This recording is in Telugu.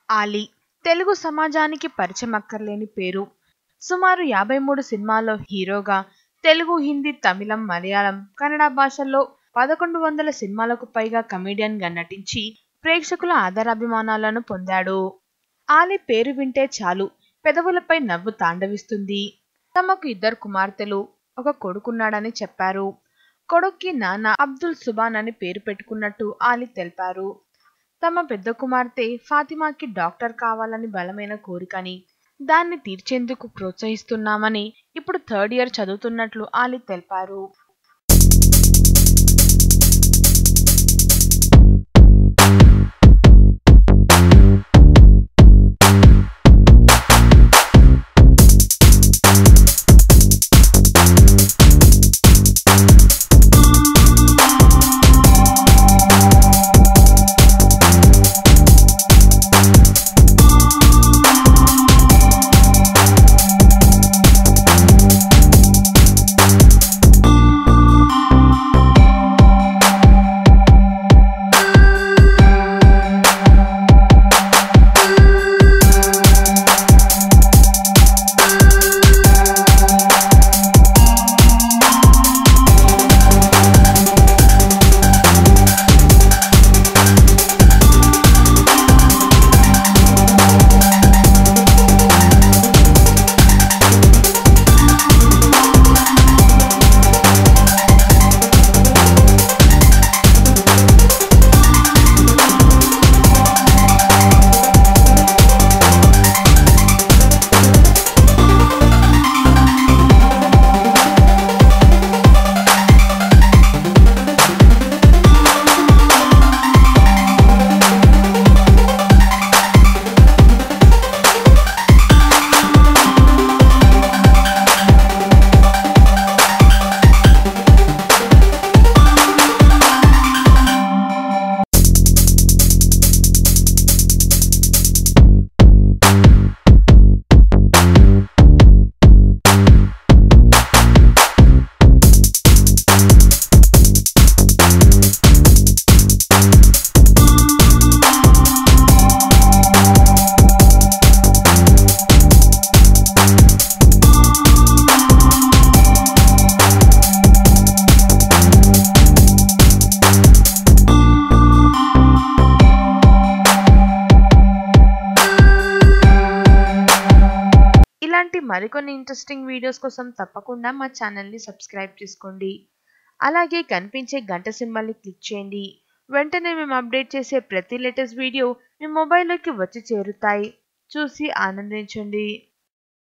ఆలీ తెలుగు సమాజానికి పరిచయం అక్కర్లేని పేరు సుమారు యాభై మూడు సినిమాల్లో హీరోగా తెలుగు హిందీ తమిళం మలయాళం కన్నడ భాషల్లో పదకొండు వందల సినిమాలకు పైగా కమెడియన్ గా నటించి ప్రేక్షకుల ఆదరాభిమానాలను పొందాడు ఆలీ పేరు వింటే చాలు పెదవులపై నవ్వు తాండవిస్తుంది తమకు ఇద్దరు కుమార్తెలు ఒక కొడుకున్నాడని చెప్పారు కొడుక్కి నాన్న అబ్దుల్ సుబాన్ అని పేరు పెట్టుకున్నట్టు ఆలీ తెలిపారు తమ పెద్ద కుమార్తె ఫాతిమాకి డాక్టర్ కావాలని బలమైన కోరికని దాన్ని తీర్చేందుకు ప్రోత్సహిస్తున్నామని ఇప్పుడు థర్డ్ ఇయర్ చదువుతున్నట్లు ఆలీ తెలిపారు ఇలాంటి మరికొన్ని ఇంట్రెస్టింగ్ వీడియోస్ కోసం తప్పకుండా మా ఛానల్ని సబ్స్క్రైబ్ చేసుకోండి అలాగే కనిపించే గంట సింబల్ని క్లిక్ చేయండి వెంటనే మేము అప్డేట్ చేసే ప్రతి లేటెస్ట్ వీడియో మీ మొబైల్లోకి వచ్చి చేరుతాయి చూసి ఆనందించండి